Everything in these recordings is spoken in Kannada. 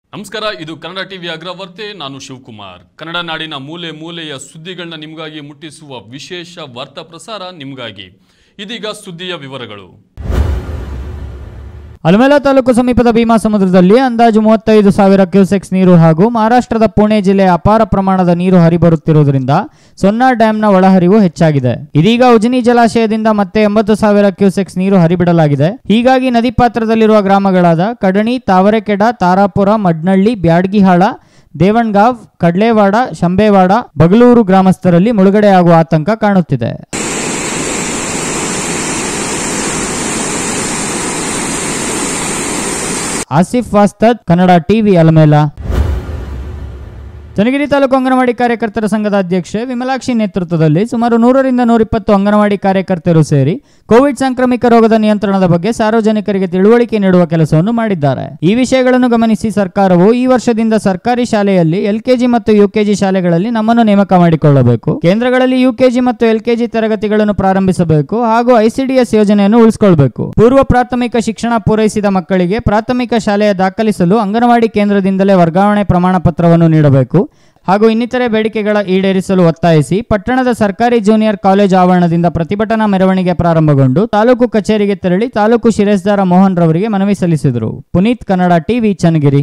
ನಮಸ್ಕಾರ ಇದು ಕನ್ನಡ ಟಿವಿ ಅಗ್ರವಾರ್ತೆ ನಾನು ಶಿವಕುಮಾರ್ ಕನ್ನಡ ನಾಡಿನ ಮೂಲೆ ಮೂಲೆಯ ಸುದ್ದಿಗಳನ್ನ ನಿಮಗಾಗಿ ಮುಟ್ಟಿಸುವ ವಿಶೇಷ ವಾರ್ತಾ ಪ್ರಸಾರ ನಿಮಗಾಗಿ ಇದೀಗ ಸುದ್ದಿಯ ವಿವರಗಳು ಅಲ್ಮೇಲ ತಾಲೂಕು ಸಮೀಪದ ಭೀಮಾ ಸಮುದ್ರದಲ್ಲಿ ಅಂದಾಜು ಮೂವತ್ತೈದು ಸಾವಿರ ಕ್ಯೂಸೆಕ್ಸ್ ನೀರು ಹಾಗೂ ಮಹಾರಾಷ್ಟ್ರದ ಪುಣೆ ಜಿಲ್ಲೆಯ ಅಪಾರ ಪ್ರಮಾಣದ ನೀರು ಹರಿಬರುತ್ತಿರುವುದರಿಂದ ಸೊನ್ನಾ ಡ್ಯಾಂನ ಒಳಹರಿವು ಹೆಚ್ಚಾಗಿದೆ ಇದೀಗ ಉಜನಿ ಜಲಾಶಯದಿಂದ ಮತ್ತೆ ಎಂಬತ್ತು ಸಾವಿರ ಕ್ಯೂಸೆಕ್ಸ್ ನೀರು ಹರಿಬಿಡಲಾಗಿದೆ ಹೀಗಾಗಿ ನದಿ ಪಾತ್ರದಲ್ಲಿರುವ ಗ್ರಾಮಗಳಾದ ಕಡಣಿ ತಾವರೆಕೆಡ ತಾರಾಪುರ ಮಡ್ನಳ್ಳಿ ಬ್ಯಾಡ್ಗಿಹಾಳ ದೇವಣ್ಗಾವ್ ಕಡ್ಲೇವಾಡ ಶಂಬೇವಾಡ ಬಗಲೂರು ಗ್ರಾಮಸ್ಥರಲ್ಲಿ ಮುಳುಗಡೆಯಾಗುವ ಆತಂಕ ಕಾಣುತ್ತಿದೆ ಆಸಿಫ್ ವಾಸ್ತದ್ ಕನ್ನಡ ಟಿವಿ ಅಲಮೇಲ ಚನ್ನಗಿರಿ ತಾಲೂಕು ಅಂಗನವಾಡಿ ಕಾರ್ಯಕರ್ತರ ಸಂಘದ ಅಧ್ಯಕ್ಷೆ ವಿಮಲಾಕ್ಷಿ ನೇತೃತ್ವದಲ್ಲಿ ಸುಮಾರು ನೂರರಿಂದ ನೂರಿಪ್ಪತ್ತು ಅಂಗನವಾಡಿ ಕಾರ್ಯಕರ್ತರು ಸೇರಿ ಕೋವಿಡ್ ಸಾಂಕ್ರಾಮಿಕ ರೋಗದ ನಿಯಂತ್ರಣದ ಬಗ್ಗೆ ಸಾರ್ವಜನಿಕರಿಗೆ ತಿಳುವಳಿಕೆ ನೀಡುವ ಕೆಲಸವನ್ನು ಮಾಡಿದ್ದಾರೆ ಈ ವಿಷಯಗಳನ್ನು ಗಮನಿಸಿ ಸರ್ಕಾರವು ಈ ವರ್ಷದಿಂದ ಸರ್ಕಾರಿ ಶಾಲೆಯಲ್ಲಿ ಎಲ್ಕೆಜಿ ಮತ್ತು ಯುಕೆಜಿ ಶಾಲೆಗಳಲ್ಲಿ ನಮ್ಮನ್ನು ನೇಮಕ ಮಾಡಿಕೊಳ್ಳಬೇಕು ಕೇಂದ್ರಗಳಲ್ಲಿ ಯುಕೆಜಿ ಮತ್ತು ಎಲ್ಕೆಜಿ ತರಗತಿಗಳನ್ನು ಪ್ರಾರಂಭಿಸಬೇಕು ಹಾಗೂ ಐಸಿಡಿಎಸ್ ಯೋಜನೆಯನ್ನು ಉಳಿಸಿಕೊಳ್ಳಬೇಕು ಪೂರ್ವ ಪ್ರಾಥಮಿಕ ಶಿಕ್ಷಣ ಪೂರೈಸಿದ ಮಕ್ಕಳಿಗೆ ಪ್ರಾಥಮಿಕ ಶಾಲೆಯ ದಾಖಲಿಸಲು ಅಂಗನವಾಡಿ ಕೇಂದ್ರದಿಂದಲೇ ವರ್ಗಾವಣೆ ಪ್ರಮಾಣ ಪತ್ರವನ್ನು ನೀಡಬೇಕು ಹಾಗೂ ಇನ್ನಿತರೆ ಬೇಡಿಕೆಗಳ ಈಡೇರಿಸಲು ಒತ್ತಾಯಿಸಿ ಪಟ್ಟಣದ ಸರ್ಕಾರಿ ಜೂನಿಯರ್ ಕಾಲೇಜು ಆವರಣದಿಂದ ಪ್ರತಿಭಟನಾ ಮೆರವಣಿಗೆ ಪ್ರಾರಂಭಗೊಂಡು ತಾಲೂಕು ಕಚೇರಿಗೆ ತೆರಳಿ ತಾಲೂಕು ಶಿರೇಸ್ದಾರ ಮೋಹನ್ ರವರಿಗೆ ಮನವಿ ಸಲ್ಲಿಸಿದರು ಪುನೀತ್ ಕನ್ನಡ ಟಿವಿ ಚನ್ನಗಿರಿ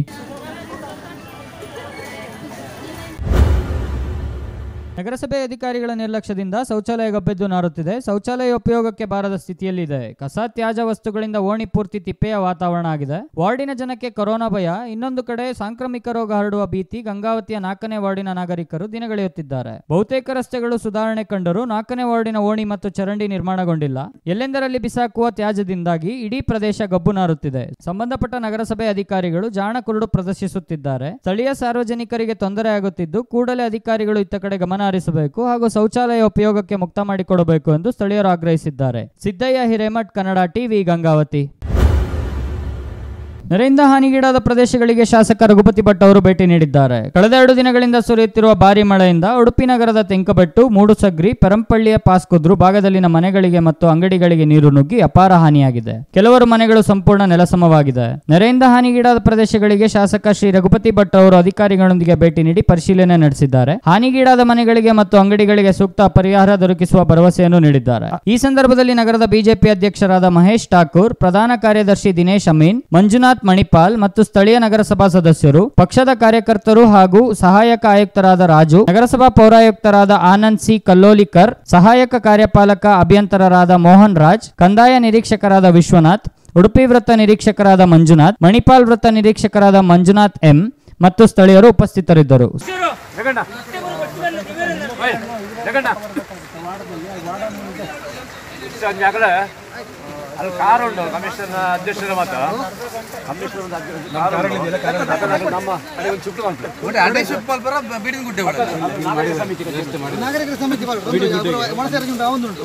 ನಗರಸಭೆ ಅಧಿಕಾರಿಗಳ ನಿರ್ಲಕ್ಷ್ಯದಿಂದ ಶೌಚಾಲಯ ಗಬ್ಬೆದ್ದು ನಾರುತ್ತಿದೆ ಶೌಚಾಲಯ ಉಪಯೋಗಕ್ಕೆ ಬಾರದ ಸ್ಥಿತಿಯಲ್ಲಿದೆ ಕಸ ತ್ಯಾಜ್ಯ ವಸ್ತುಗಳಿಂದ ಓಣಿ ಪೂರ್ತಿ ತಿಪ್ಪೆಯ ವಾತಾವರಣ ಆಗಿದೆ ವಾರ್ಡಿನ ಜನಕ್ಕೆ ಕೊರೋನಾ ಭಯ ಇನ್ನೊಂದು ಕಡೆ ಸಾಂಕ್ರಾಮಿಕ ರೋಗ ಹರಡುವ ಭೀತಿ ಗಂಗಾವತಿಯ ನಾಲ್ಕನೇ ವಾರ್ಡಿನ ನಾಗರಿಕರು ದಿನಗಳೆಯುತ್ತಿದ್ದಾರೆ ಬಹುತೇಕ ರಸ್ತೆಗಳು ಸುಧಾರಣೆ ಕಂಡರೂ ನಾಲ್ಕನೇ ವಾರ್ಡಿನ ಓಣಿ ಮತ್ತು ಚರಂಡಿ ನಿರ್ಮಾಣಗೊಂಡಿಲ್ಲ ಎಲ್ಲೆಂದರಲ್ಲಿ ಬಿಸಾಕುವ ತ್ಯಾಜ್ಯದಿಂದಾಗಿ ಇಡೀ ಪ್ರದೇಶ ಗಬ್ಬು ನಾರುತ್ತಿದೆ ಸಂಬಂಧಪಟ್ಟ ನಗರಸಭೆ ಅಧಿಕಾರಿಗಳು ಜಾಣ ಕುರುಡು ಪ್ರದರ್ಶಿಸುತ್ತಿದ್ದಾರೆ ಸ್ಥಳೀಯ ಸಾರ್ವಜನಿಕರಿಗೆ ತೊಂದರೆ ಆಗುತ್ತಿದ್ದು ಕೂಡಲೇ ಅಧಿಕಾರಿಗಳು ಇತ್ತ ಕಡೆ ಗಮನ ಹರಿಸಬೇಕು ಹಾಗೂ ಶೌಚಾಲಯ ಉಪಯೋಗಕ್ಕೆ ಮುಕ್ತ ಮಾಡಿಕೊಡಬೇಕು ಎಂದು ಸ್ಥಳೀಯರು ಆಗ್ರಹಿಸಿದ್ದಾರೆ ಸಿದ್ದಯ್ಯ ಹಿರೇಮಠ್ ಕನ್ನಡ ಟಿವಿ ಗಂಗಾವತಿ ನೆರೆಯಿಂದ ಹಾನಿಗೀಡಾದ ಪ್ರದೇಶಗಳಿಗೆ ಶಾಸಕ ರಘುಪತಿ ಭಟ್ ಅವರು ಭೇಟಿ ನೀಡಿದ್ದಾರೆ ಕಳೆದ ಎರಡು ದಿನಗಳಿಂದ ಸುರಿಯುತ್ತಿರುವ ಭಾರಿ ಮಳೆಯಿಂದ ಉಡುಪಿ ನಗರದ ತೆಂಕಬೆಟ್ಟು ಮೂಡುಸಗ್ರಿ ಪೆರಂಪಳ್ಳಿಯ ಪಾಸ್ಕುದ್ರು ಭಾಗದಲ್ಲಿನ ಮನೆಗಳಿಗೆ ಮತ್ತು ಅಂಗಡಿಗಳಿಗೆ ನೀರು ನುಗ್ಗಿ ಅಪಾರ ಹಾನಿಯಾಗಿದೆ ಕೆಲವರು ಮನೆಗಳು ಸಂಪೂರ್ಣ ನೆಲಸಮವಾಗಿದೆ ನೆರೆಯಿಂದ ಹಾನಿಗೀಡಾದ ಪ್ರದೇಶಗಳಿಗೆ ಶಾಸಕ ಶ್ರೀ ರಘುಪತಿ ಭಟ್ ಅವರು ಅಧಿಕಾರಿಗಳೊಂದಿಗೆ ಭೇಟಿ ನೀಡಿ ಪರಿಶೀಲನೆ ನಡೆಸಿದ್ದಾರೆ ಹಾನಿಗೀಡಾದ ಮನೆಗಳಿಗೆ ಮತ್ತು ಅಂಗಡಿಗಳಿಗೆ ಸೂಕ್ತ ಪರಿಹಾರ ದೊರಕಿಸುವ ಭರವಸೆಯನ್ನು ನೀಡಿದ್ದಾರೆ ಈ ಸಂದರ್ಭದಲ್ಲಿ ನಗರದ ಬಿಜೆಪಿ ಅಧ್ಯಕ್ಷರಾದ ಮಹೇಶ್ ಠಾಕೂರ್ ಪ್ರಧಾನ ಕಾರ್ಯದರ್ಶಿ ದಿನೇಶ್ ಅಮೀನ್ ಮಂಜುನಾಥ್ ಮಣಿಪಾಲ್ ಮತ್ತು ಸ್ಥಳೀಯ ನಗರಸಭಾ ಸದಸ್ಯರು ಪಕ್ಷದ ಕಾರ್ಯಕರ್ತರು ಹಾಗೂ ಸಹಾಯಕ ಆಯುಕ್ತರಾದ ರಾಜು ನಗರಸಭಾ ಪೌರಾಯುಕ್ತರಾದ ಆನಂದ್ ಸಿ ಕಲ್ಲೋಲಿಕರ್ ಸಹಾಯಕ ಕಾರ್ಯಪಾಲಕ ಅಭಿಯಂತರರಾದ ಮೋಹನ್ ರಾಜ್ ಕಂದಾಯ ನಿರೀಕ್ಷಕರಾದ ವಿಶ್ವನಾಥ್ ಉಡುಪಿ ವೃತ್ತ ನಿರೀಕ್ಷಕರಾದ ಮಂಜುನಾಥ್ ಮಣಿಪಾಲ್ ವೃತ್ತ ನಿರೀಕ್ಷಕರಾದ ಮಂಜುನಾಥ್ ಎಂ ಮತ್ತು ಸ್ಥಳೀಯರು ಉಪಸ್ಥಿತರಿದ್ದರು ಜಗಣ್ಣ ಓಯ್, ಜಗಣ್ಣ ಇಷ್ಟು ಆಗಲೇ ಅಲ್ಲಿ ಕಾರ್ ಉಂಟು ಕಮಿಷನ್ ಅಧ್ಯಕ್ಷರ ಮಾತ್ರ ಕಮಿಷನ್ ನಮ್ಮ ಕಡೆ ಒಂದು ಚುಟ್ಟು ಬಂತು ଗୋଟେ ଆଣ୍ଡେ ସୁଟ୍ ପଲ୍ ପରା ବିଡିଂ ଗୁଟେ ଗୋଟେ ನಾಗರಿಕರ ಸಮಿತಿ ಮನಸ್ಸರ ಆವಂದುಂಟು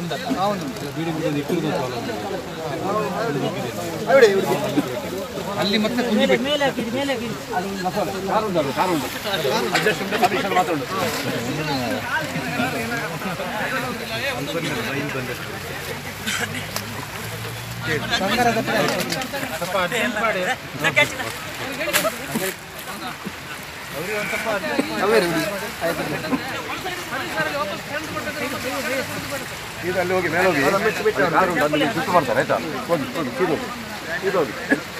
ಅಲ್ಲಿ ಮತ್ತೆ ಕುಂಜಿ ಬಿಟ್ಟು ಕಾರ್ ಉಂಟು ಅದು ಕಾರ್ ಉಂಟು ಅಧ್ಯಕ್ಷ ಉಂಟು ಕಮಿಷನ್ ಮಾತ್ರ ಉಂಟು ಇದು ಅಲ್ಲಿ ಹೋಗಿ ಮೇಲೆ ಹೋಗಿ ಕಾರ್ ಉಂಟು ಅಲ್ಲಿ ಸುತ್ತು ಮಾಡ್ತಾರೆ ಆಯ್ತಾ ಹೋಗಿ ಹೋಗಿ ಇದು ಇದು ಹೋಗಿ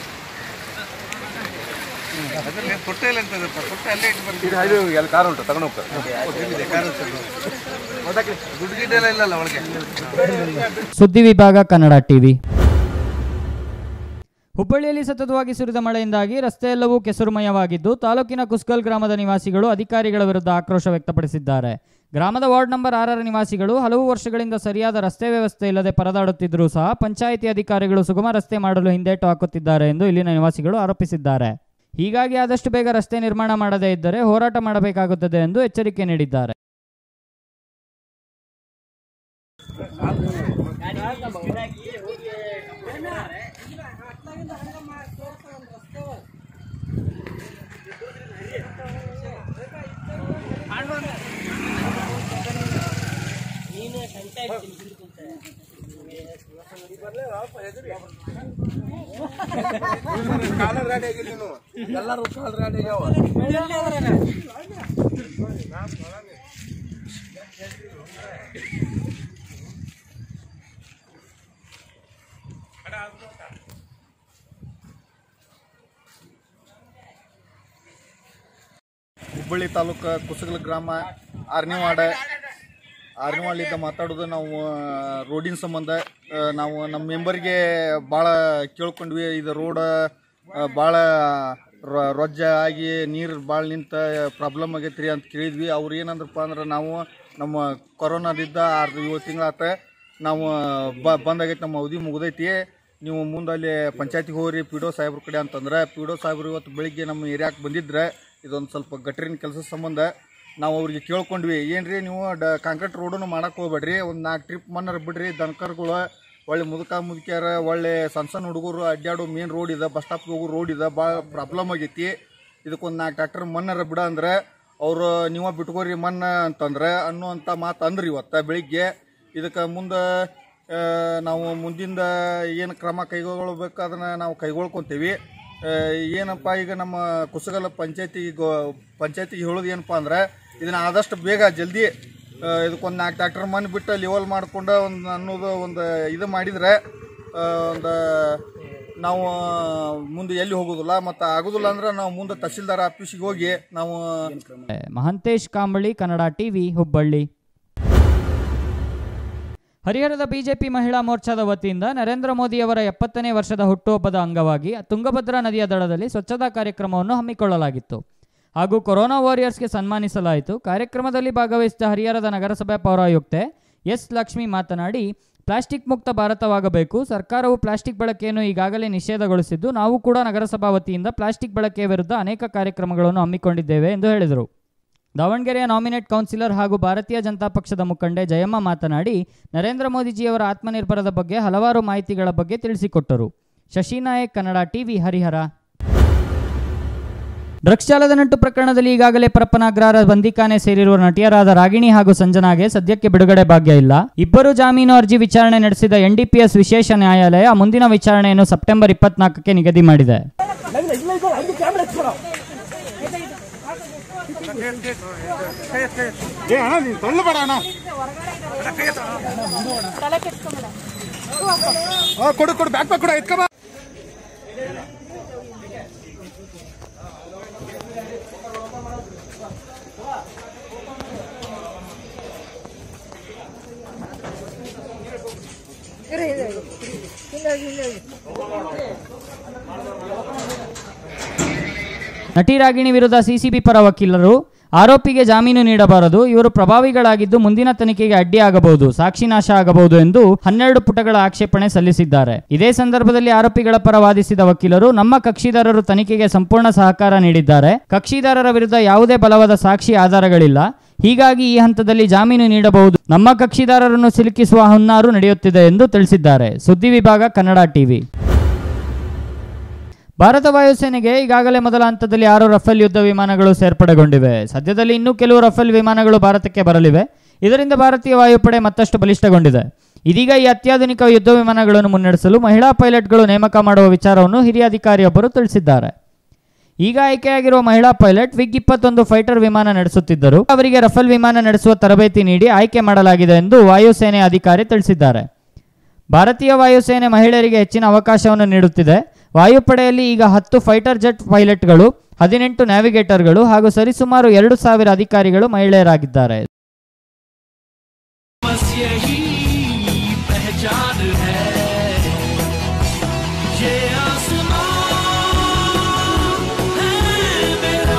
ಅದ್ರಲ್ಲಿ ತೊಟ್ಟೆ ಇಲ್ಲ ಅಂತ ತೊಟ್ಟೆ ಅಲ್ಲೇ ಇಟ್ಟು ಬರ್ತೀವಿ ಇದು ಅಲ್ಲಿ ಹೋಗಿ ಅಲ್ಲಿ ಕಾರ್ ಉಂಟು ತಗೊಂಡು ಹೋಗ್ತಾರೆ ದುಡ್ಡು ಗಿಡ್ಡ ಎಲ್ಲ ಇಲ್ಲಲ್ಲ ಒಳಗೆ ಸುದ್ದಿ ವಿಭಾಗ ಕನ್ನಡ ಟಿವಿ ಹುಬ್ಬಳ್ಳಿಯಲ್ಲಿ ಸತತವಾಗಿ ಸುರಿದ ಮಳೆಯಿಂದಾಗಿ ರಸ್ತೆಯೆಲ್ಲವೂ ಕೆಸರುಮಯವಾಗಿದ್ದು ತಾಲೂಕಿನ ಕುಸ್ಕಲ್ ಗ್ರಾಮದ ನಿವಾಸಿಗಳು ಅಧಿಕಾರಿಗಳ ವಿರುದ್ಧ ಆಕ್ರೋಶ ವ್ಯಕ್ತಪಡಿಸಿದ್ದಾರೆ ಗ್ರಾಮದ ವಾರ್ಡ್ ನಂಬರ್ ಆರರ ನಿವಾಸಿಗಳು ಹಲವು ವರ್ಷಗಳಿಂದ ಸರಿಯಾದ ರಸ್ತೆ ವ್ಯವಸ್ಥೆ ಇಲ್ಲದೆ ಪರದಾಡುತ್ತಿದ್ದರೂ ಸಹ ಪಂಚಾಯಿತಿ ಅಧಿಕಾರಿಗಳು ಸುಗಮ ರಸ್ತೆ ಮಾಡಲು ಹಿಂದೇಟು ಹಾಕುತ್ತಿದ್ದಾರೆ ಎಂದು ಇಲ್ಲಿನ ನಿವಾಸಿಗಳು ಆರೋಪಿಸಿದ್ದಾರೆ ಹೀಗಾಗಿ ಆದಷ್ಟು ಬೇಗ ರಸ್ತೆ ನಿರ್ಮಾಣ ಮಾಡದೇ ಇದ್ದರೆ ಹೋರಾಟ ಮಾಡಬೇಕಾಗುತ್ತದೆ ಎಂದು ಎಚ್ಚರಿಕೆ ನೀಡಿದ್ದಾರೆ ಎಲ್ಲರೂ ಕಾಲ್ ರೆಡಿ ಆಗ್ಯಾವ ಹುಬ್ಬಳ್ಳಿ ತಾಲೂಕು ಕುಸಗಲ ಗ್ರಾಮ ಆರನೇ ವಾರ್ಡ ಆರನೇ ವಾರ್ಡ್ಲಿದ್ದ ಮಾತಾಡೋದು ನಾವು ರೋಡಿನ ಸಂಬಂಧ ಆ, ನಾವು ನಮ್ಮ ಮೆಂಬರ್ಗೆ ಭಾಳ ಕೇಳ್ಕೊಂಡ್ವಿ ಇದು ರೋಡ್ ಭಾಳ ರೊಜ್ಜ ಆಗಿ ನೀರು ಭಾಳ ನಿಂತ ಪ್ರಾಬ್ಲಮ್ ಆಗೈತ್ರಿ ಅಂತ ಕೇಳಿದ್ವಿ ಅವ್ರು ಏನಂದ್ರಪ್ಪ ಅಂದ್ರೆ ನಾವು ನಮ್ಮ ಕೊರೋನಾದಿದ್ದ ಆರು ಏಳು ತಿಂಗಳಾತ ನಾವು ಬ ಬಂದಾಗೈತೆ ನಮ್ಮ ಅವಧಿ ಮುಗ್ದೈತಿ ನೀವು ಮುಂದೆ ಅಲ್ಲಿ ಪಂಚಾಯತಿಗೆ ಹೋಗ್ರಿ ಪಿ ಡಿ ಒ ಸಾಹೇಬ್ರ ಕಡೆ ಅಂತಂದ್ರೆ ಪಿ ಡಿ ಒ ಸಾಹೇಬ್ರು ಇವತ್ತು ಬೆಳಿಗ್ಗೆ ನಮ್ಮ ಏರಿಯಾಕ್ಕೆ ಬಂದಿದ್ರೆ ಇದೊಂದು ಸ್ವಲ್ಪ ಗಟ್ರಿನ ಕೆಲಸದ ಸಂಬಂಧ ನಾವು ಅವ್ರಿಗೆ ಕೇಳ್ಕೊಂಡ್ವಿ ಏನ್ರಿ ನೀವು ಡ ಕಾಂಕ್ರೀಟ್ ರೋಡನ್ನು ಮಾಡಕ್ಕೆ ಹೋಗ್ಬೇಡ್ರಿ ಒಂದು ನಾಲ್ಕು ಟ್ರಿಪ್ ಮಣ್ಣರ ಬಿಡ್ರಿ ದನಕರುಗಳು ಒಳ್ಳೆ ಮುದುಕ ಮುದುಕಿಯರ ಒಳ್ಳೆ ಸಣ್ಣ ಸಣ್ಣ ಹುಡುಗರು ಅಡ್ಡಾಡೋ ಮೇನ್ ರೋಡ್ ಇದೆ ಬಸ್ ಸ್ಟಾಪ್ಗೆ ಹೋಗೋ ರೋಡ್ ಇದೆ ಭಾಳ ಪ್ರಾಬ್ಲಮ್ ಆಗೈತಿ ಇದಕ್ಕೊಂದು ನಾಲ್ಕು ಟ್ರ್ಯಾಕ್ಟರ್ ಮಣ್ಣರ ಬಿಡ ಅಂದ್ರೆ ಅವರು ನೀವ ಬಿಟ್ಕೋರಿ ಮಣ್ಣು ಅಂತಂದ್ರೆ ಅನ್ನುವಂಥ ಮಾತು ಅಂದ್ರಿ ಇವತ್ತು ಬೆಳಿಗ್ಗೆ ಇದಕ್ಕೆ ಮುಂದೆ ಆ, ನಾವು ಮುಂದಿಂದ ಏನು ಕ್ರಮ ಕೈಗೊಳ್ಳಬೇಕು ಅದನ್ನು ನಾವು ಕೈಗೊಳ್ಕೊಂತೀವಿ ಆ, ಏನಪ್ಪ ಈಗ ನಮ್ಮ ಕುಸಗಲ ಪಂಚಾಯತಿ ಪಂಚಾಯತಿಗೆ ಹೇಳೋದು ಏನಪ್ಪ ಅಂದ್ರೆ ಇದನ್ನ ಆದಷ್ಟು ಬೇಗ ಜಲ್ದಿ ಆ, ಇದಕ್ಕೊಂದು ನಾಲ್ಕು ಟ್ರ್ಯಾಕ್ಟರ್ ಮಣ್ಣು ಬಿಟ್ಟು ಲೆವೆಲ್ ಮಾಡ್ಕೊಂಡು ಒಂದು ಅನ್ನೋದು ಒಂದು ಇದು ಮಾಡಿದರೆ ಒಂದು ನಾವು ಮುಂದೆ ಎಲ್ಲಿ ಹೋಗೋದಿಲ್ಲ ಮತ್ತು ಆಗೋದಿಲ್ಲ ಅಂದ್ರೆ ನಾವು ಮುಂದೆ ತಹಸೀಲ್ದಾರ್ ಆಫೀಸಿಗೆ ಹೋಗಿ ನಾವು ಮಹಂತೇಶ್ ಕಾಂಬಳಿ ಕನ್ನಡ ಟಿವಿ ಹುಬ್ಬಳ್ಳಿ ಹರಿಹರದ ಬಿಜೆಪಿ ಮಹಿಳಾ ಮೋರ್ಚಾದ ವತಿಯಿಂದ ನರೇಂದ್ರ ಮೋದಿಯವರ ಎಪ್ಪತ್ತನೇ ವರ್ಷದ ಹುಟ್ಟುಹಬ್ಬದ ಅಂಗವಾಗಿ ತುಂಗಭದ್ರಾ ನದಿಯ ದಡದಲ್ಲಿ ಸ್ವಚ್ಛತಾ ಕಾರ್ಯಕ್ರಮವನ್ನು ಹಮ್ಮಿಕೊಳ್ಳಲಾಗಿತ್ತು ಹಾಗೂ ಕೊರೋನಾ ವಾರಿಯರ್ಸ್ಗೆ ಸನ್ಮಾನಿಸಲಾಯಿತು ಕಾರ್ಯಕ್ರಮದಲ್ಲಿ ಭಾಗವಹಿಸಿದ ಹರಿಹರದ ನಗರಸಭೆ ಪೌರಾಯುಕ್ತೆ ಎಸ್ ಲಕ್ಷ್ಮಿ ಮಾತನಾಡಿ ಪ್ಲಾಸ್ಟಿಕ್ ಮುಕ್ತ ಭಾರತವಾಗಬೇಕು ಸರ್ಕಾರವು ಪ್ಲಾಸ್ಟಿಕ್ ಬಳಕೆಯನ್ನು ಈಗಾಗಲೇ ನಿಷೇಧಗೊಳಿಸಿದ್ದು ನಾವು ಕೂಡ ನಗರಸಭಾ ವತಿಯಿಂದ ಪ್ಲಾಸ್ಟಿಕ್ ಬಳಕೆಯ ವಿರುದ್ಧ ಅನೇಕ ಕಾರ್ಯಕ್ರಮಗಳನ್ನು ಹಮ್ಮಿಕೊಂಡಿದ್ದೇವೆ ಎಂದು ಹೇಳಿದರು ದಾವಣಗೆರೆಯ ನಾಮಿನೇಟ್ ಕೌನ್ಸಿಲರ್ ಹಾಗೂ ಭಾರತೀಯ ಜನತಾ ಪಕ್ಷದ ಮುಖಂಡೆ ಜಯಮ್ಮ ಮಾತನಾಡಿ ನರೇಂದ್ರ ಮೋದಿಜಿಯವರ ಆತ್ಮನಿರ್ಭರದ ಬಗ್ಗೆ ಹಲವಾರು ಮಾಹಿತಿಗಳ ಬಗ್ಗೆ ತಿಳಿಸಿಕೊಟ್ಟರು ಶಶಿನಾಯಕ್ ಕನ್ನಡ ಟಿವಿ ಹರಿಹರ ಡ್ರಗ್ಸ್ ಜಾಲದ ನಂಟು ಪ್ರಕರಣದಲ್ಲಿ ಈಗಾಗಲೇ ಪರಪ್ಪನಾಗ್ರಹರ ಬಂದಿಖಾನೆ ಸೇರಿರುವ ನಟಿಯರಾದ ರಾಗಿಣಿ ಹಾಗೂ ಸಂಜನಾಗೆ ಸದ್ಯಕ್ಕೆ ಬಿಡುಗಡೆ ಭಾಗ್ಯ ಇಲ್ಲ ಇಬ್ಬರು ಜಾಮೀನು ಅರ್ಜಿ ವಿಚಾರಣೆ ನಡೆಸಿದ ಎನ್ಡಿಪಿಎಸ್ ವಿಶೇಷ ನ್ಯಾಯಾಲಯ ಮುಂದಿನ ವಿಚಾರಣೆಯನ್ನು ಸೆಪ್ಟೆಂಬರ್ ಇಪ್ಪತ್ನಾಲ್ಕಕ್ಕೆ ನಿಗದಿ ಮಾಡಿದೆ ಕೊಡು ಕೊಡು ಬ್ಯಾಕ್ ಬ್ಯಾಕ್ ಕೊಡು ಎತ್ಕೊ ಬಾ ನಟಿ ರಾಗಿಣಿ ವಿರುದ್ಧ ಸಿಸಿಬಿ ಪರ ವಕೀಲರು ಆರೋಪಿಗೆ ಜಾಮೀನು ನೀಡಬಾರದು ಇವರು ಪ್ರಭಾವಿಗಳಾಗಿದ್ದು ಮುಂದಿನ ತನಿಖೆಗೆ ಅಡ್ಡಿಯಾಗಬಹುದು ಸಾಕ್ಷಿ ನಾಶ ಆಗಬಹುದು ಎಂದು ಹನ್ನೆರಡು ಪುಟಗಳ ಆಕ್ಷೇಪಣೆ ಸಲ್ಲಿಸಿದ್ದಾರೆ ಇದೇ ಸಂದರ್ಭದಲ್ಲಿ ಆರೋಪಿಗಳ ಪರ ವಾದಿಸಿದ ವಕೀಲರು ನಮ್ಮ ಕಕ್ಷಿದಾರರು ತನಿಖೆಗೆ ಸಂಪೂರ್ಣ ಸಹಕಾರ ನೀಡಿದ್ದಾರೆ ಕಕ್ಷಿದಾರರ ವಿರುದ್ಧ ಯಾವುದೇ ಬಲವಾದ ಸಾಕ್ಷಿ ಆಧಾರಗಳಿಲ್ಲ ಹೀಗಾಗಿ ಈ ಹಂತದಲ್ಲಿ ಜಾಮೀನು ನೀಡಬಹುದು ನಮ್ಮ ಕಕ್ಷಿದಾರರನ್ನು ಸಿಲುಕಿಸುವ ಹುನ್ನಾರು ನಡೆಯುತ್ತಿದೆ ಎಂದು ತಿಳಿಸಿದ್ದಾರೆ ಸುದ್ದಿ ವಿಭಾಗ ಕನ್ನಡ ಟಿವಿ ಭಾರತ ವಾಯುಸೇನೆಗೆ ಈಗಾಗಲೇ ಮೊದಲ ಹಂತದಲ್ಲಿ ಆರು ರಫೇಲ್ ಯುದ್ಧ ವಿಮಾನಗಳು ಸೇರ್ಪಡೆಗೊಂಡಿವೆ ಸದ್ಯದಲ್ಲಿ ಇನ್ನೂ ಕೆಲವು ರಫೇಲ್ ವಿಮಾನಗಳು ಭಾರತಕ್ಕೆ ಬರಲಿವೆ ಇದರಿಂದ ಭಾರತೀಯ ವಾಯುಪಡೆ ಮತ್ತಷ್ಟು ಬಲಿಷ್ಠಗೊಂಡಿದೆ ಇದೀಗ ಈ ಅತ್ಯಾಧುನಿಕ ಯುದ್ಧ ವಿಮಾನಗಳನ್ನು ಮುನ್ನಡೆಸಲು ಮಹಿಳಾ ಪೈಲಟ್ಗಳು ನೇಮಕ ಮಾಡುವ ವಿಚಾರವನ್ನು ಹಿರಿಯ ಅಧಿಕಾರಿಯೊಬ್ಬರು ತಿಳಿಸಿದ್ದಾರೆ ಈಗ ಆಯ್ಕೆಯಾಗಿರುವ ಮಹಿಳಾ ಪೈಲಟ್ ವಿಗ್ ಇಪ್ಪತ್ತೊಂದು ಫೈಟರ್ ವಿಮಾನ ನಡೆಸುತ್ತಿದ್ದರು ಅವರಿಗೆ ರಫೇಲ್ ವಿಮಾನ ನಡೆಸುವ ತರಬೇತಿ ನೀಡಿ ಆಯ್ಕೆ ಮಾಡಲಾಗಿದೆ ಎಂದು ವಾಯುಸೇನೆ ಅಧಿಕಾರಿ ತಿಳಿಸಿದ್ದಾರೆ ಭಾರತೀಯ ವಾಯುಸೇನೆ ಮಹಿಳೆಯರಿಗೆ ಹೆಚ್ಚಿನ ಅವಕಾಶವನ್ನು ನೀಡುತ್ತಿದೆ ವಾಯುಪಡೆಯಲ್ಲಿ ಈಗ ಹತ್ತು ಫೈಟರ್ ಜೆಟ್ ಪೈಲಟ್ಗಳು ಹದಿನೆಂಟು ನ್ಯಾವಿಗೇಟರ್ಗಳು ಹಾಗೂ ಸರಿಸುಮಾರು ಎರಡು ಸಾವಿರ ಅಧಿಕಾರಿಗಳು ಮಹಿಳೆಯರಾಗಿದ್ದಾರೆ बस यही पहचान है ये आसमां है मेरा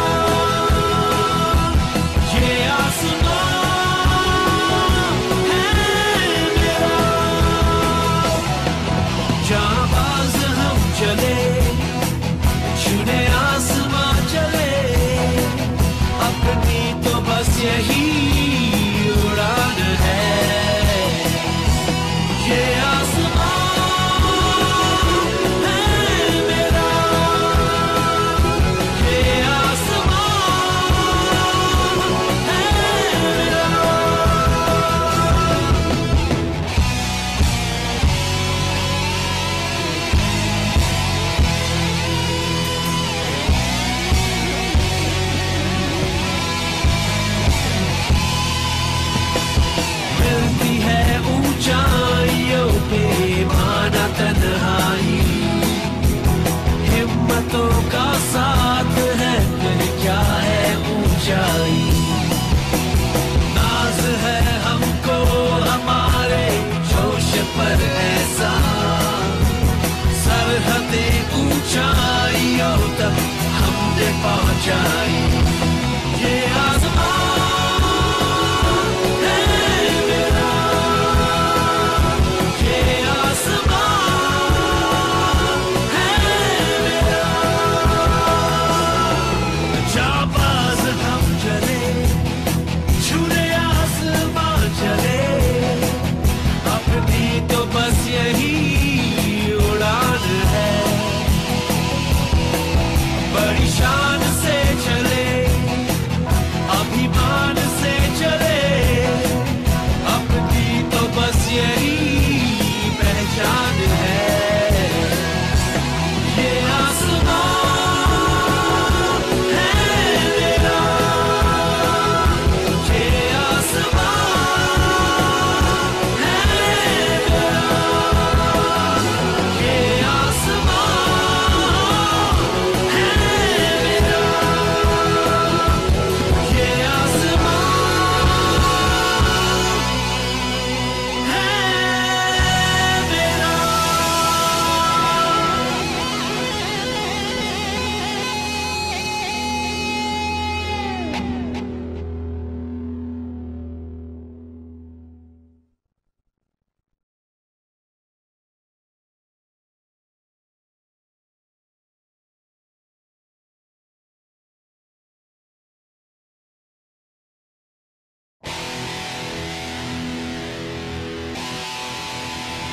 ये आसमां है मेरा जाबाज हम चले चुने आसमां चले अपनी तो बस यही उड़ान है ये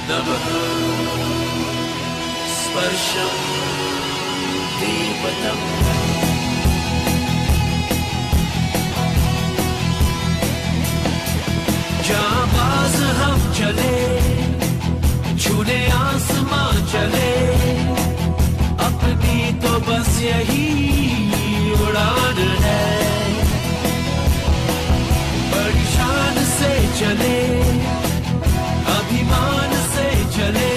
नभः स्पर्शं दीपतम् जाबाज हम चले छूने आसमां चले अपनी तो बस यही उड़ान है बड़ी शान से चले अभिमान से चले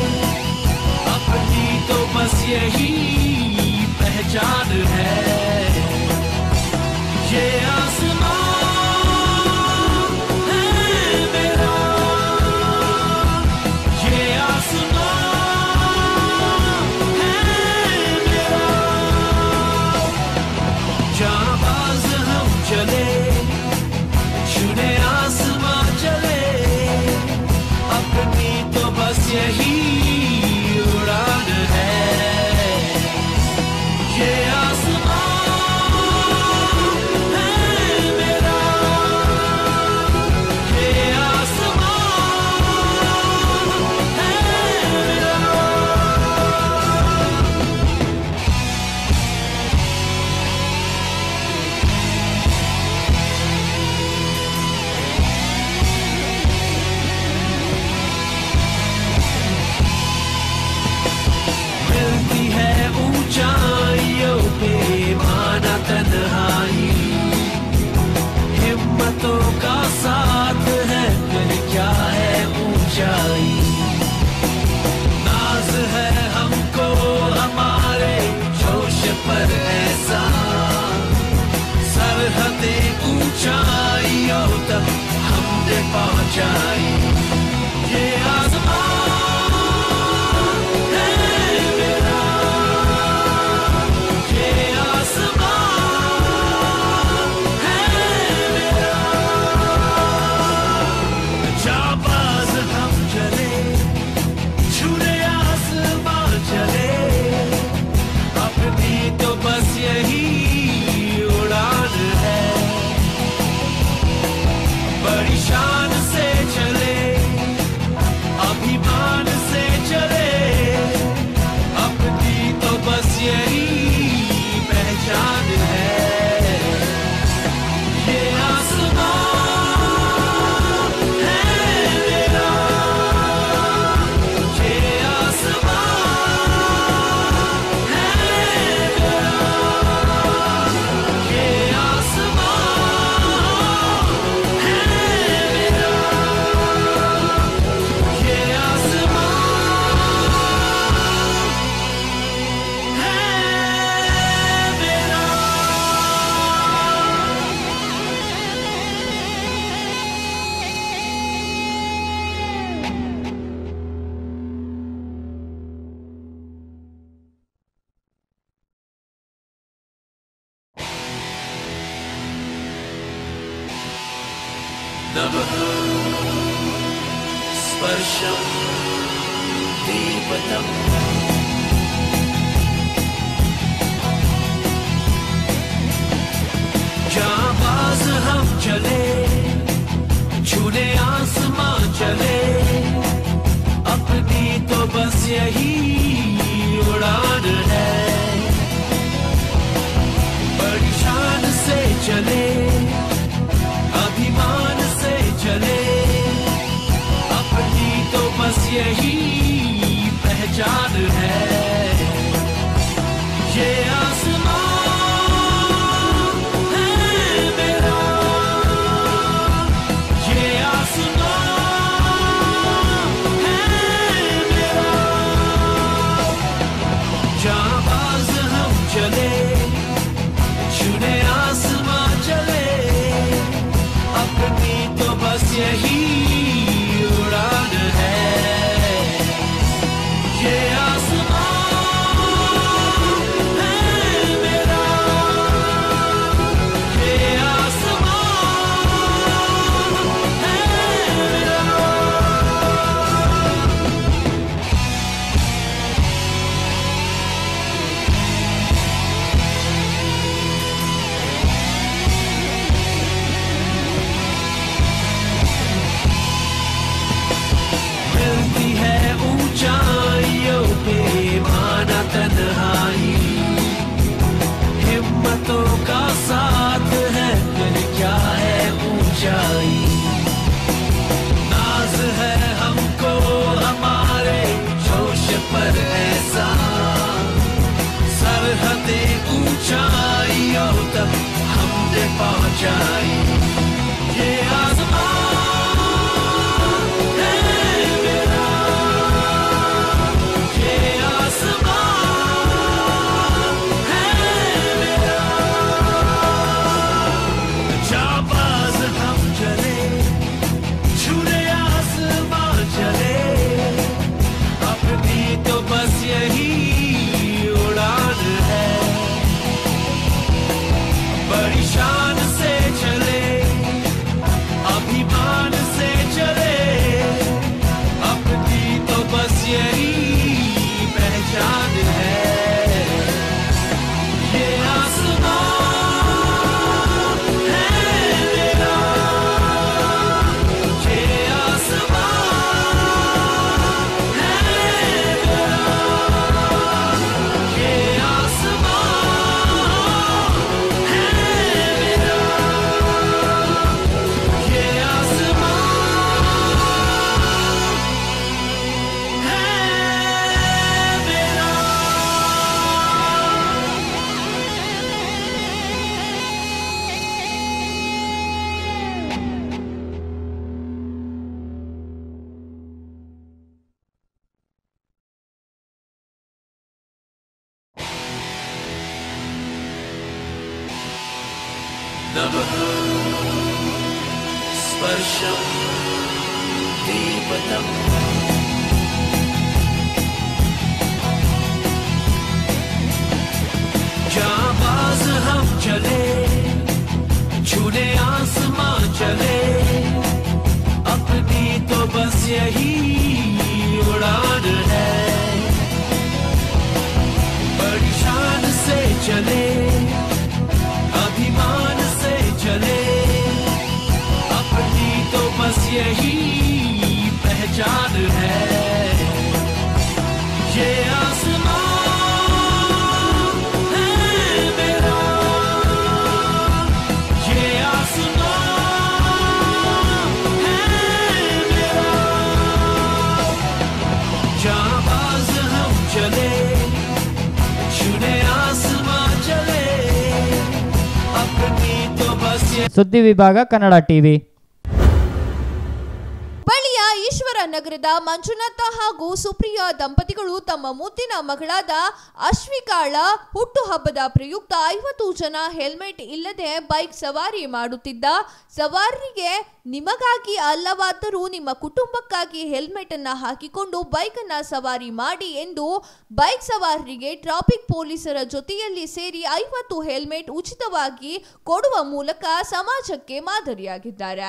अपनी तो बस यही पहचान है ये आसमान है मेरा ये आसमान है मेरा जाबाज हम चले छुने आसमां चले अपनी तो बस यही उड़ान है ये आसमान है मेरा ये आसमान है मेरा मिलती है ऊंचाइयों पे माना तन्हाई हिम्मतों का साथ है फिर क्या है ऊंचाई नाज है हमको हमारे जोश पर ऐसा सरहदें ऊंचाइयों तक हमने पहुंचाई ये आसमान है मेरा ये आसमान है मेरा जाबाज हम चले छूने आसमां चले अपनी तो बस यही उड़ान है बड़ी शान से चले अभिमान से चले अपनी तो बस यही पहचान है ये आसमान है मेरा ये आसमान है मेरा ये आसमान है मेरा ये आसमान है मेरा नभः स्पर्शं दीपतम् जाबाज हम चले छूने आसमां चले अपनी तो बस यही उड़ान है बड़ी शान से चले अभिमान से चले अपनी तो बस यही पहचान है ये आसमान है मेरा सच्चाई ये आसमान है मेरा ये आसमान है मेरा जाबाज हम चले छूने आसमान चले अपनी तो बस यही उड़ान है बड़ी शान से चले अभिमान से चले अपनी तो बस यही पहचान है ये आसमान है मेरा ये आसमान है मेरा ये आसमान है मेरा ये आसमान है मेरा नभः स्पर्शं दीपतम् जाबाज हम चले छूने आसमां चले अपनी तो बस यही उड़ान है बड़ी शान से चले अभिमान से चले अपनी तो बस यही पहचान है ये आसमान है मेरा ये आसमान है मेरा जाबाज हम चले छूने आसमां चले अपनी तो बस ये ಸುದ್ದಿ ವಿಭಾಗ ಕನ್ನಡ ಟಿವಿ ಬಳಿಯ ಈಶ್ವರ ನಗರದ ಮಂಜುನಾಥ ಹಾಗೂ ಸುಪ್ರಿಯಾ ದಂಪತಿಗಳು ತಮ್ಮ ಮುದ್ದಿನ ಮಗಳಾದ ಅಶ್ವಿಕಾಳ ಹುಟ್ಟುಹಬ್ಬದ ಪ್ರಯುಕ್ತ ಐವತ್ತು ಜನ ಹೆಲ್ಮೆಟ್ ಇಲ್ಲದೆ ಬೈಕ್ ಸವಾರಿ ಮಾಡುತ್ತಿದ್ದ ಸವಾರರಿಗೆ ನಿಮಗಾಗಿ ಅಲ್ಲವಾದರೂ ನಿಮ್ಮ ಕುಟುಂಬಕ್ಕಾಗಿ ಹೆಲ್ಮೆಟ್ ಅನ್ನ ಹಾಕಿಕೊಂಡು ಬೈಕ್ ಅನ್ನ ಸವಾರಿ ಮಾಡಿ ಎಂದು ಬೈಕ್ ಸವಾರರಿಗೆ ಟ್ರಾಫಿಕ್ ಪೊಲೀಸರ ಜೊತೆಯಲ್ಲಿ ಸೇರಿ ಐವತ್ತು ಹೆಲ್ಮೆಟ್ ಉಚಿತವಾಗಿ ಕೊಡುವ ಮೂಲಕ ಸಮಾಜಕ್ಕೆ ಮಾದರಿಯಾಗಿದ್ದಾರೆ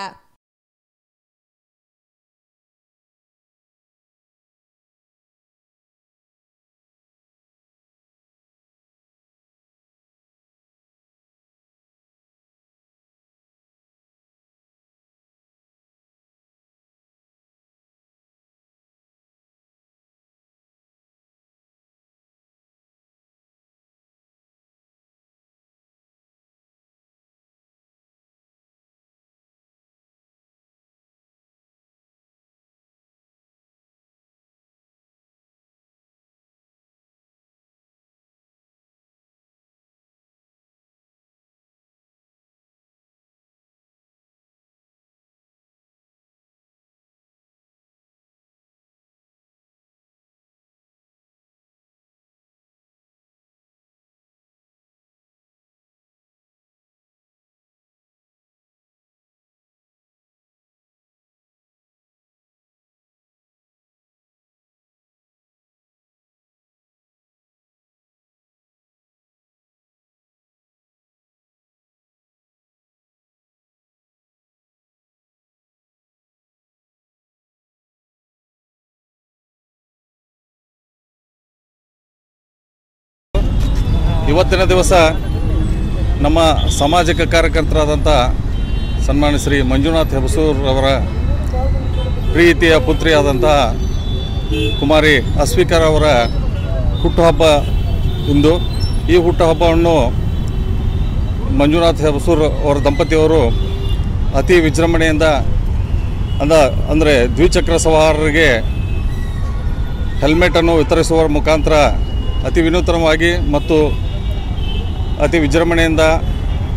ಇವತ್ತಿನ ದಿವಸ ನಮ್ಮ ಸಾಮಾಜಿಕ ಕಾರ್ಯಕರ್ತರಾದಂಥ ಸನ್ಮಾನ್ಯ ಶ್ರೀ ಮಂಜುನಾಥ್ ಹೆಬಸೂರ್ ಅವರ ಪ್ರೀತಿಯ ಪುತ್ರಿಯಾದಂಥ ಕುಮಾರಿ ಅಸ್ವಿಕರ್ ಅವರ ಹುಟ್ಟುಹಬ್ಬ ಇಂದು ಈ ಹುಟ್ಟುಹಬ್ಬವನ್ನು ಮಂಜುನಾಥ್ ಹೆಬಸೂರ್ ಅವರ ದಂಪತಿಯವರು ಅತಿ ವಿಜೃಂಭಣೆಯಿಂದ ಅಂದ ಅಂದರೆ ದ್ವಿಚಕ್ರ ಸವಾರರಿಗೆ ಹೆಲ್ಮೆಟನ್ನು ವಿತರಿಸುವ ಮುಖಾಂತರ ಅತಿ ವಿನೂತನವಾಗಿ ಮತ್ತು ಅತಿ ವಿಜೃಂಭಣೆಯಿಂದ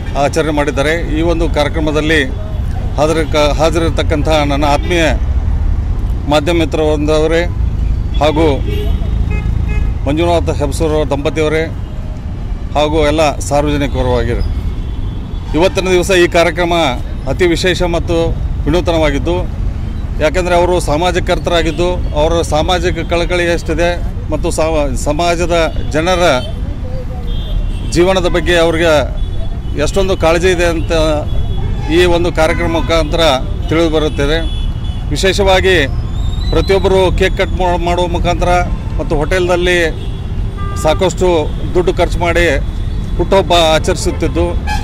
ಆಚರಣೆ ಮಾಡಿದ್ದಾರೆ ಈ ಒಂದು ಕಾರ್ಯಕ್ರಮದಲ್ಲಿ ಹಾಜರ ಹಾಜರಿರ್ತಕ್ಕಂತಹ ನನ್ನ ಆತ್ಮೀಯ ಮಾಧ್ಯಮ ಮಿತ್ರವೊಂದವರೇ ಹಾಗೂ ಮಂಜುನಾಥ ಹೆಬ್ಸೂರ್ ದಂಪತಿಯವರೇ ಹಾಗೂ ಎಲ್ಲ ಸಾರ್ವಜನಿಕರವಾಗಿರು ಇವತ್ತಿನ ದಿವಸ ಈ ಕಾರ್ಯಕ್ರಮ ಅತಿ ವಿಶೇಷ ಮತ್ತು ವಿನೂತನವಾಗಿದ್ದು ಯಾಕೆಂದರೆ ಅವರು ಸಾಮಾಜಿಕರ್ತರಾಗಿದ್ದು ಅವರ ಸಾಮಾಜಿಕ ಕಳಕಳಿ ಎಷ್ಟಿದೆ ಮತ್ತು ಸಮ- ಸಮಾಜದ ಜನರ ಜೀವನದ ಬಗ್ಗೆ ಅವ್ರಿಗೆ ಎಷ್ಟೊಂದು ಕಾಳಜಿ ಇದೆ ಅಂತ ಈ ಒಂದು ಕಾರ್ಯಕ್ರಮ ಮುಖಾಂತರ ತಿಳಿದು ಬರುತ್ತದೆ ವಿಶೇಷವಾಗಿ ಪ್ರತಿಯೊಬ್ಬರು ಕೇಕ್ ಕಟ್ ಮಾ- ಮಾಡುವ ಮುಖಾಂತರ ಮತ್ತು ಹೋಟೆಲ್ದಲ್ಲಿ ಸಾಕಷ್ಟು ದುಡ್ಡು ಖರ್ಚು ಮಾಡಿ ಹುಟ್ಟುಹಬ್ಬ ಆಚರಿಸುತ್ತಿದ್ದು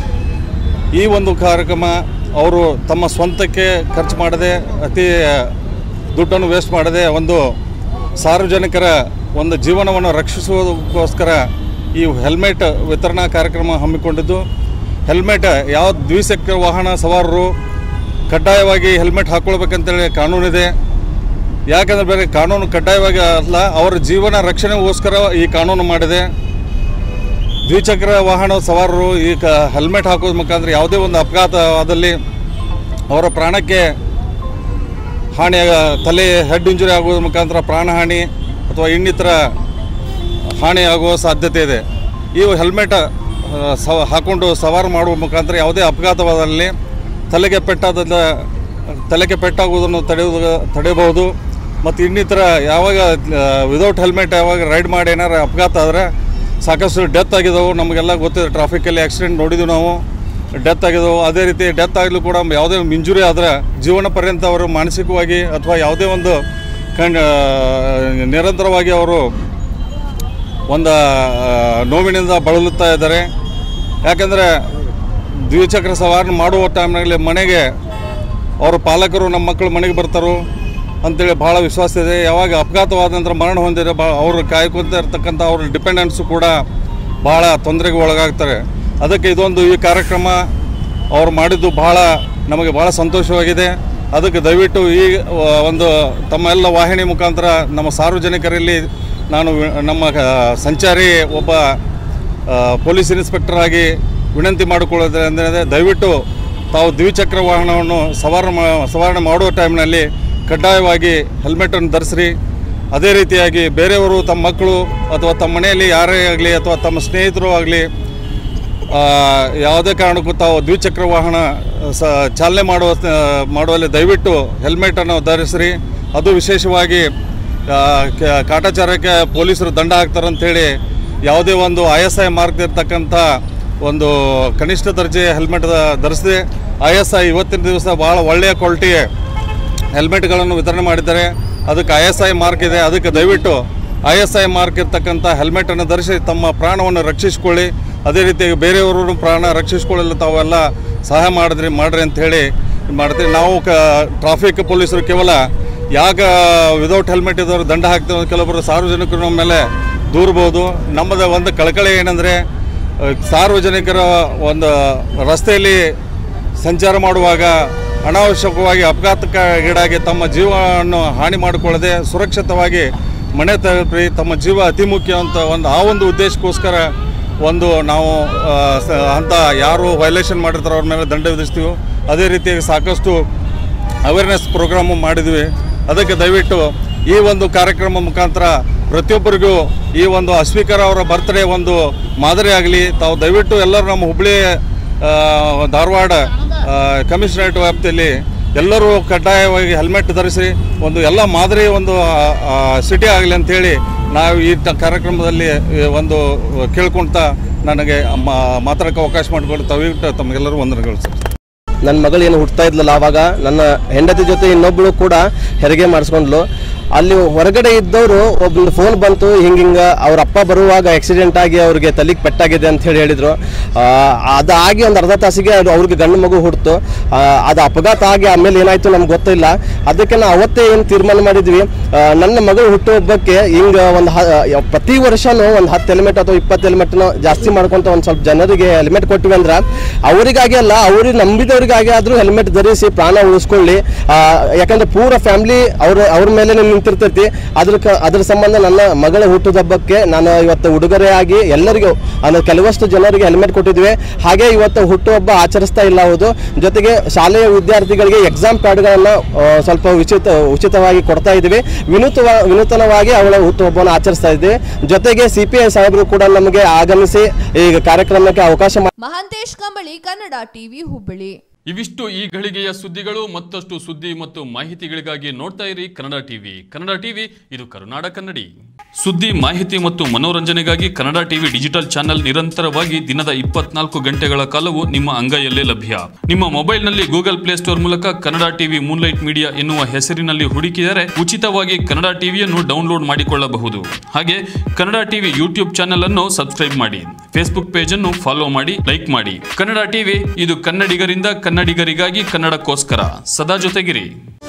ಈ ಒಂದು ಕಾರ್ಯಕ್ರಮ ಅವರು ತಮ್ಮ ಸ್ವಂತಕ್ಕೆ ಖರ್ಚು ಮಾಡದೆ ಅತಿ ದುಡ್ಡನ್ನು ವೇಸ್ಟ್ ಮಾಡದೆ ಒಂದು ಸಾರ್ವಜನಿಕರ ಒಂದು ಜೀವನವನ್ನು ರಕ್ಷಿಸುವುದಕ್ಕೋಸ್ಕರ ಈ ಹೆಲ್ಮೆಟ್ ವಿತರಣಾ ಕಾರ್ಯಕ್ರಮ ಹಮ್ಮಿಕೊಂಡಿದ್ದು ಹೆಲ್ಮೆಟ್ ಯಾವ ದ್ವಿಚಕ್ರ ವಾಹನ ಸವಾರರು ಕಡ್ಡಾಯವಾಗಿ ಹೆಲ್ಮೆಟ್ ಹಾಕ್ಕೊಳ್ಬೇಕಂತೇಳಿ ಕಾನೂನಿದೆ ಯಾಕಂದರೆ ಬೇರೆ ಕಾನೂನು ಕಡ್ಡಾಯವಾಗಿ ಅಲ್ಲ ಅವರ ಜೀವನ ರಕ್ಷಣೆಗೋಸ್ಕರ ಈ ಕಾನೂನು ಮಾಡಿದೆ ದ್ವಿಚಕ್ರ ವಾಹನ ಸವಾರರು ಈ ಕ ಹೆಲ್ಮೆಟ್ ಹಾಕೋದ್ರ ಮುಖಾಂತರ ಯಾವುದೇ ಒಂದು ಅಪಘಾತವಾದಲ್ಲಿ ಅವರ ಪ್ರಾಣಕ್ಕೆ ಹಾನಿ ತಲೆ ಹೆಡ್ ಇಂಜುರಿ ಆಗೋದ್ರ ಮುಖಾಂತರ ಪ್ರಾಣಹಾನಿ ಅಥವಾ ಇನ್ನಿತರ ಹಾನಿ ಆಗುವ ಸಾಧ್ಯತೆ ಇದೆ ಈ ಹೆಲ್ಮೆಟ್ ಆ, ಸವ ಹಾಕೊಂಡು ಸವಾರು ಮಾಡುವ ಮುಖಾಂತರ ಯಾವುದೇ ಅಪಘಾತವಾದಲ್ಲಿ ತಲೆಗೆ ಪೆಟ್ಟಾದ ತಲೆಗೆ ಪೆಟ್ಟಾಗುವುದನ್ನು ತಡೆಯುವುದು ತಡೆಯಬಹುದು ಮತ್ತು ಇನ್ನಿತರ ಯಾವಾಗ ವಿದೌಟ್ ಹೆಲ್ಮೆಟ್ ಯಾವಾಗ ರೈಡ್ ಮಾಡಿ ಏನಾರು ಅಪಘಾತ ಆದರೆ ಸಾಕಷ್ಟು ಡೆತ್ ಆಗಿದ್ದಾವೆ ನಮಗೆಲ್ಲ ಗೊತ್ತಿದೆ ಟ್ರಾಫಿಕಲ್ಲಿ ಆಕ್ಸಿಡೆಂಟ್ ನೋಡಿದ್ವಿ ನಾವು ಡೆತ್ ಆಗಿದ್ದವು ಅದೇ ರೀತಿ ಡೆತ್ ಆಗಲು ಕೂಡ ಯಾವುದೇ ಇಂಜುರಿ ಆದರೆ ಜೀವನ ಪರ್ಯಂತ ಅವರು ಮಾನಸಿಕವಾಗಿ ಅಥವಾ ಯಾವುದೇ ಒಂದು ಕಂಡ್ ನಿರಂತರವಾಗಿ ಅವರು ಒಂದು ಆ, ನೋವಿನಿಂದ ಬಳಲುತ್ತಾ ಇದ್ದಾರೆ ಯಾಕಂದರೆ ದ್ವಿಚಕ್ರ ಸವಾರಣ ಮಾಡುವ ಟೈಮ್ನಲ್ಲಿ ಮನೆಗೆ ಅವ್ರ ಪಾಲಕರು ನಮ್ಮ ಮಕ್ಕಳು ಮನೆಗೆ ಬರ್ತಾರೋ ಅಂತೇಳಿ ಭಾಳ ವಿಶ್ವಾಸ ಇದೆ ಯಾವಾಗ ಅಪಘಾತವಾದ ನಂತರ ಮರಣ ಹೊಂದಿದ್ರೆ ಬಾ ಅವರು ಕಾಯ್ಕೊಂತ ಇರ್ತಕ್ಕಂಥ ಅವ್ರ ಡಿಪೆಂಡೆನ್ಸು ಕೂಡ ಭಾಳ ತೊಂದರೆಗೆ ಒಳಗಾಗ್ತಾರೆ ಅದಕ್ಕೆ ಇದೊಂದು ಈ ಕಾರ್ಯಕ್ರಮ ಅವ್ರು ಮಾಡಿದ್ದು ಭಾಳ ನಮಗೆ ಭಾಳ ಸಂತೋಷವಾಗಿದೆ ಅದಕ್ಕೆ ದಯವಿಟ್ಟು ಈ ಆ, ಒಂದು ತಮ್ಮ ಎಲ್ಲ ವಾಹಿನಿ ಮುಖಾಂತರ ನಮ್ಮ ಸಾರ್ವಜನಿಕರಲ್ಲಿ ನಾನು ವಿ- ನಮ್ಮ ಆ, ಸಂಚಾರಿ ಒಬ್ಬ ಆ, ಪೊಲೀಸ್ ಇನ್ಸ್ಪೆಕ್ಟರ್ ಆಗಿ ವಿನಂತಿ ಮಾಡಿಕೊಳ್ಳೋದ್ರಿಂದ ದಯವಿಟ್ಟು ತಾವು ದ್ವಿಚಕ್ರ ವಾಹನವನ್ನು ಸವಾರ ಮಾ- ಸವಾರಣೆ ಮಾಡುವ ಟೈಮ್ನಲ್ಲಿ ಕಡ್ಡಾಯವಾಗಿ ಹೆಲ್ಮೆಟನ್ನು ಧರಿಸ್ರಿ ಅದೇ ರೀತಿಯಾಗಿ ಬೇರೆಯವರು ತಮ್ಮ ಮಕ್ಕಳು ಅಥವಾ ತಮ್ಮ ಮನೆಯಲ್ಲಿ ಯಾರೇ ಆಗಲಿ ಅಥವಾ ತಮ್ಮ ಸ್ನೇಹಿತರು ಆಗಲಿ ಆ, ಯಾವುದೇ ಕಾರಣಕ್ಕೂ ತಾವು ದ್ವಿಚಕ್ರ ವಾಹನ ಸ ಚಾಲನೆ ಮಾಡುವ ಮಾಡುವಲ್ಲಿ ದಯವಿಟ್ಟು ಹೆಲ್ಮೆಟನ್ನು ಧರಿಸ್ರಿ ಅದು ವಿಶೇಷವಾಗಿ ಆ, ಕ- ಕಾಟಾಚಾರಕ್ಕೆ ಪೊಲೀಸರು ದಂಡ ಹಾಕ್ತಾರೆ ಅಂಥೇಳಿ ಯಾವುದೇ ಒಂದು ಐ ಎಸ್ ಐ ಮಾರ್ಕ್ ಇರ್ತಕ್ಕಂಥ ಒಂದು ಕನಿಷ್ಠ ದರ್ಜೆಯ ಹೆಲ್ಮೆಟ್ ಧರಿಸಿದೆ ಐ ಎಸ್ ಐ ಇವತ್ತಿನ ದಿವಸ ಭಾಳ ಒಳ್ಳೆಯ ಕ್ವಾಲಿಟಿಯ ಹೆಲ್ಮೆಟ್ಗಳನ್ನು ವಿತರಣೆ ಮಾಡಿದ್ದಾರೆ ಅದಕ್ಕೆ ಐ ಎಸ್ ಐ ಮಾರ್ಕ್ ಇದೆ ಅದಕ್ಕೆ ದಯವಿಟ್ಟು ಐ ಎಸ್ ಐ ಮಾರ್ಕ್ ಇರ್ತಕ್ಕಂಥ ಹೆಲ್ಮೆಟನ್ನು ಧರಿಸಿ ತಮ್ಮ ಪ್ರಾಣವನ್ನು ರಕ್ಷಿಸಿಕೊಳ್ಳಿ ಅದೇ ರೀತಿಯಾಗಿ ಬೇರೆಯವರು ಪ್ರಾಣ ರಕ್ಷಿಸಿಕೊಳ್ಳಲು ತಾವೆಲ್ಲ ಸಹಾಯ ಮಾಡಿದ್ರಿ ಮಾಡ್ರಿ ಅಂತ ಹೇಳಿ ಮಾಡ್ತೀವಿ ನಾವು ಕ ಟ್ರಾಫಿಕ್ ಪೊಲೀಸರು ಕೇವಲ ಯಾಕ ವಿದೌಟ್ ಹೆಲ್ಮೆಟ್ ಇದ್ದವರು ದಂಡ ಹಾಕ್ತೇವೆ ಅಂತ ಕೆಲವೊಬ್ಬರು ಸಾರ್ವಜನಿಕರು ನಮ್ಮ ಮೇಲೆ ದೂರ್ಬೋದು ನಮ್ಮದು ಒಂದು ಕಳಕಳಿ ಏನಂದರೆ ಸಾರ್ವಜನಿಕರ ಒಂದು ರಸ್ತೆಯಲ್ಲಿ ಸಂಚಾರ ಮಾಡುವಾಗ ಅನಾವಶ್ಯಕವಾಗಿ ಅಪಘಾತಕ್ಕೀಡಾಗಿ ತಮ್ಮ ಜೀವವನ್ನು ಹಾನಿ ಮಾಡಿಕೊಳ್ಳದೆ ಸುರಕ್ಷಿತವಾಗಿ ಮನೆ ತಲುಪಿ ತಮ್ಮ ಜೀವ ಅತಿ ಮುಖ್ಯ ಅಂತ ಒಂದು ಆ ಒಂದು ಉದ್ದೇಶಕ್ಕೋಸ್ಕರ ಒಂದು ನಾವು ಆ, ಸ- ಅಂತ ಯಾರು ವೈಲೇಷನ್ ಮಾಡಿರ್ತಾರೋ ಅವ್ರ ಮೇಲೆ ದಂಡ ವಿಧಿಸ್ತೀವಿ ಅದೇ ರೀತಿಯಾಗಿ ಸಾಕಷ್ಟು ಅವೇರ್ನೆಸ್ ಪ್ರೋಗ್ರಾಮು ಮಾಡಿದ್ವಿ ಅದಕ್ಕೆ ದಯವಿಟ್ಟು ಈ ಒಂದು ಕಾರ್ಯಕ್ರಮ ಮುಖಾಂತರ ಪ್ರತಿಯೊಬ್ಬರಿಗೂ ಈ ಒಂದು ಅಸ್ವೀಕಾರ ಅವರ ಬರ್ತ್ಡೇ ಒಂದು ಮಾದರಿ ಆಗಲಿ ತಾವು ದಯವಿಟ್ಟು ಎಲ್ಲರೂ ನಮ್ಮ ಹುಬ್ಬಳ್ಳಿ ಆ, ಧಾರವಾಡ ಕಮಿಷನರೇಟ್ ವ್ಯಾಪ್ತಿಯಲ್ಲಿ ಎಲ್ಲರೂ ಕಡ್ಡಾಯವಾಗಿ ಹೆಲ್ಮೆಟ್ ಧರಿಸಿ ಒಂದು ಎಲ್ಲ ಮಾದರಿ ಒಂದು ಸಿಟಿ ಆಗಲಿ ಅಂಥೇಳಿ ನಾವು ಈ ತ- ಕಾರ್ಯಕ್ರಮದಲ್ಲಿ ಈ ಒಂದು ಕೇಳ್ಕೊಳ್ತಾ ನನಗೆ ಮ- ಮಾತಾಡೋಕ್ಕೆ ಅವಕಾಶ ಮಾಡಿಕೊಂಡು ದಯವಿಟ್ಟು ತಮಗೆಲ್ಲರೂ ವಂದನೆಗಳು ಸರ್ ನನ್ನ ಮಗಳು ಏನು ಹುಟ್ತಾ ಇದ್ಲಲ್ಲ ಆವಾಗ ನನ್ನ ಹೆಂಡತಿ ಜೊತೆ ಇನ್ನೊಬ್ಳು ಕೂಡ ಹೆರಿಗೆ ಮಾಡಿಸ್ಕೊಂಡ್ಲು ಅಲ್ಲಿ ಹೊರಗಡೆ ಇದ್ದವರು ಒಬ್ಬನ ಫೋನ್ ಬಂತು ಹಿಂಗ ಹಿಂಗ ಅವ್ರ ಅಪ್ಪ ಬರುವಾಗ ಆಕ್ಸಿಡೆಂಟ್ ಆಗಿ ಅವ್ರಿಗೆ ತಲೆಗೆ ಪೆಟ್ಟಾಗಿದೆ ಅಂತ ಹೇಳಿ ಹೇಳಿದ್ರು ಆ, ಅದಾಗಿ ಒಂದು ಅರ್ಧ ತಾಸಿಗೆ ಅದು ಅವ್ರಿಗೆ ಗಂಡು ಮಗು ಹುಡ್ತು ಆ, ಅದು ಅಪಘಾತ ಆಗಿ ಆಮೇಲೆ ಏನಾಯ್ತು ನಮ್ಗೆ ಗೊತ್ತಿಲ್ಲ ಅದಕ್ಕೆ ನಾವು ಅವತ್ತೇ ಏನು ತೀರ್ಮಾನ ಮಾಡಿದ್ವಿ ಆ, ನನ್ನ ಮಗಳು ಹುಟ್ಟುಹಬ್ಬಕ್ಕೆ ಹಿಂಗ ಒಂದು ಪ್ರತಿ ವರ್ಷನೂ ಒಂದು ಹತ್ತು ಹೆಲ್ಮೆಟ್ ಅಥವಾ ಇಪ್ಪತ್ತು ಹೆಲ್ಮೆಟ್ನ ಜಾಸ್ತಿ ಮಾಡ್ಕೊಂತ ಒಂದು ಸ್ವಲ್ಪ ಜನರಿಗೆ ಹೆಲ್ಮೆಟ್ ಕೊಟ್ಟಿವಿ ಅಂದ್ರೆ ಅವರಿಗಾಗಿ ಅಲ್ಲ ಅವ್ರಿಗೆ ನಂಬಿದವರಿಗಾಗಿ ಆದರೂ ಹೆಲ್ಮೆಟ್ ಧರಿಸಿ ಪ್ರಾಣ ಉಳಿಸ್ಕೊಳ್ಳಿ ಆ, ಯಾಕಂದ್ರೆ ಪೂರ ಫ್ಯಾಮಿಲಿ ಅವ್ರ ಅವ್ರ ಮೇಲೆ ನಿಂತಿರ್ತೈತಿ ಅದ್ರ ಕ- ಅದ್ರ ಸಂಬಂಧ ನನ್ನ ಮಗಳ ಹುಟ್ಟುಹಬ್ಬಕ್ಕೆ ನಾನು ಇವತ್ತು ಉಡುಗೊರೆಯಾಗಿ ಎಲ್ಲರಿಗೂ ಅಂದ್ರೆ ಕೆಲವಷ್ಟು ಜನರಿಗೆ ಹೆಲ್ಮೆಟ್ ಕೊಟ್ಟಿದ್ವಿ ಹಾಗೆ ಇವತ್ತು ಹುಟ್ಟುಹಬ್ಬ ಆಚರಿಸ್ತಾ ಇಲ್ಲ ಹೌದು ಜೊತೆಗೆ ಶಾಲೆಯ ವಿದ್ಯಾರ್ಥಿಗಳಿಗೆ ಎಕ್ಸಾಮ್ ಪ್ಯಾಡ್ಗಳನ್ನು ಸ್ವಲ್ಪ ಉಚಿತ ಉಚಿತವಾಗಿ ಕೊಡ್ತಾ ಇದ್ದೀವಿ ವಿನೂತವ ವಿನೂತನವಾಗಿ ಅವಳ ಹುಟ್ಟುಹಬ್ಬವನ್ನು ಆಚರಿಸ್ತಾ ಇದ್ದೀವಿ ಜೊತೆಗೆ ಸಿ ಪಿ ಐ ಸಾಹೇಬರು ಕೂಡ ನಮಗೆ ಆಗಮಿಸಿ ಈಗ ಕಾರ್ಯಕ್ರಮಕ್ಕೆ ಅವಕಾಶ ಮಾಡಿ ಮಹಾಂತೇಶ್ ಕಂಬಳಿ ಕನ್ನಡ ಟಿವಿ ಹುಬ್ಬಳ್ಳಿ ಇವಿಷ್ಟು ಈ ಘಳಿಗೆಯ ಸುದ್ದಿಗಳು ಮತ್ತಷ್ಟು ಸುದ್ದಿ ಮತ್ತು ಮಾಹಿತಿಗಳಿಗಾಗಿ ನೋಡ್ತಾ ಇರಿ ಕನ್ನಡ ಟಿವಿ ಕನ್ನಡ ಟಿವಿ ಇದು ಕರುನಾಡ ಕನ್ನಡಿ ಸುದ್ದಿ ಮಾಹಿತಿ ಮತ್ತು ಮನೋರಂಜನೆಗಾಗಿ ಕನ್ನಡ ಟಿವಿ ಡಿಜಿಟಲ್ ಚಾನೆಲ್ ನಿರಂತರವಾಗಿ ದಿನದ ಇಪ್ಪತ್ನಾಲ್ಕು ಗಂಟೆಗಳ ಕಾಲವು ನಿಮ್ಮ ಅಂಗೈಯಲ್ಲೇ ಲಭ್ಯ ನಿಮ್ಮ ಮೊಬೈಲ್ನಲ್ಲಿ ಗೂಗಲ್ ಪ್ಲೇಸ್ಟೋರ್ ಮೂಲಕ ಕನ್ನಡ ಟಿವಿ ಮೂನ್ಲೈಟ್ ಮೀಡಿಯಾ ಎನ್ನುವ ಹೆಸರಿನಲ್ಲಿ ಹುಡುಕಿದರೆ ಉಚಿತವಾಗಿ ಕನ್ನಡ ಟಿವಿಯನ್ನು ಡೌನ್ಲೋಡ್ ಮಾಡಿಕೊಳ್ಳಬಹುದು ಹಾಗೆ ಕನ್ನಡ ಟಿವಿ ಯೂಟ್ಯೂಬ್ ಚಾನೆಲ್ ಅನ್ನು ಸಬ್ಸ್ಕ್ರೈಬ್ ಮಾಡಿ ಫೇಸ್ಬುಕ್ ಪೇಜ್ ಅನ್ನು ಫಾಲೋ ಮಾಡಿ ಲೈಕ್ ಮಾಡಿ ಕನ್ನಡ ಟಿವಿ ಇದು ಕನ್ನಡಿಗರಿಂದ ಕನ್ನಡಿಗರಿಗಾಗಿ ಕನ್ನಡಕ್ಕೋಸ್ಕರ ಸದಾ ಜೊತೆಗಿರಿ